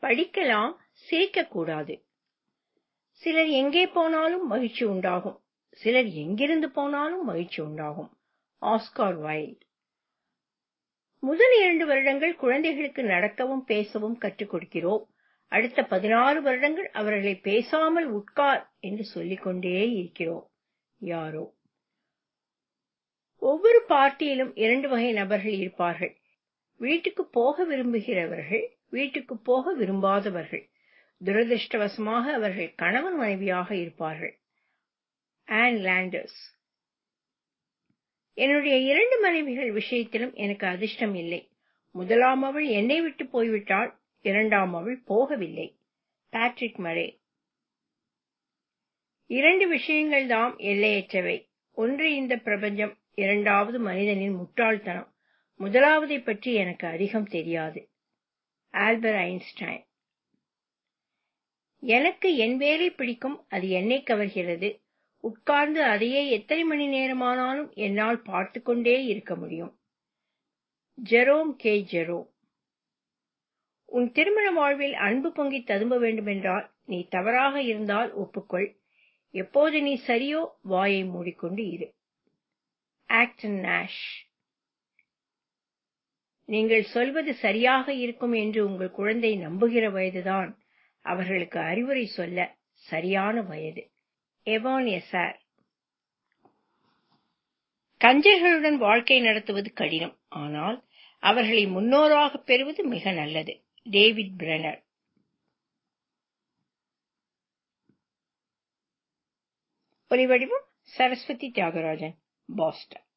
படிக்கலாம் சிரிக்கக்கூடாது சிலர் எங்கே போனாலும் மகிழ்ச்சி உண்டாகும் சிலர் எங்கிருந்து போனாலும் மகிழ்ச்சி உண்டாகும் ஆஸ்கார் வைல்ட் முதல் இரண்டு வருடங்கள் குழந்தைகளுக்கு நடக்கவும் பேசவும் கற்றுக் கொடுக்கிறோம் அடுத்த பதினாறு வருடங்கள் அவர்களை பேசாமல் உட்கார் என்று சொல்லிக் கொண்டே இருக்கிறோம் யாரோ ஒவ்வொரு பார்ட்டியிலும் இரண்டு வகை நபர்கள் இருப்பார்கள் வீட்டுக்கு போக விரும்புகிறவர்கள் வீட்டுக்கு போக விரும்பாதவர்கள் துரதிருஷ்டவசமாக அவர்கள் கணவன் மனைவியாக இருப்பார்கள் ஆன் லாண்டர்ஸ் என்னுடைய இரண்டு மனைவிகள் விஷயத்திலும் எனக்கு அதிர்ஷ்டம் இல்லை முதலாம் அவள் என்னை விட்டு போய்விட்டாள் இரண்டாம் அவள் போகவில்லை பேட்ரிக் மரே இரண்டு விஷயங்கள் தாம் எல்லையற்றவை ஒன்று இந்த பிரபஞ்சம் இரண்டாவது மனிதனின் முட்டாள்தனம் முதலாவதை பற்றி எனக்கு அதிகம் தெரியாது ஆல்பர் ஐன்ஸ்டைன் எனக்கு என் வேலை பிடிக்கும் அது என்னை கவர்கிறது உட்கார்ந்து அதையே எத்தனை மணி நேரமானாலும் என்னால் பார்த்து கொண்டே இருக்க முடியும் ஜெரோம் கே ஜெரோம் உன் திருமண வாழ்வில் அன்பு பொங்கி ததும்ப வேண்டுமென்றால் நீ தவறாக இருந்தால் ஒப்புக்கொள் எப்போது நீ சரியோ வாயை மூடிக்கொண்டு இரு ஆக்டன் நாஷ் நீங்கள் சொல்வது சரியாக இருக்கும் என்று உங்கள் குழந்தை நம்புகிற வயதுதான் அவர்களுக்கு அறிவுரை சொல்ல சரியான வயது எவான் எசார் கஞ்சர்களுடன் வாழ்க்கை நடத்துவது கடினம் ஆனால் அவர்களை முன்னோராக பெறுவது மிக நல்லது டேவிட் பிரெனர் ஒலிவடிவம் சரஸ்வதி தியாகராஜன் பாஸ்டன்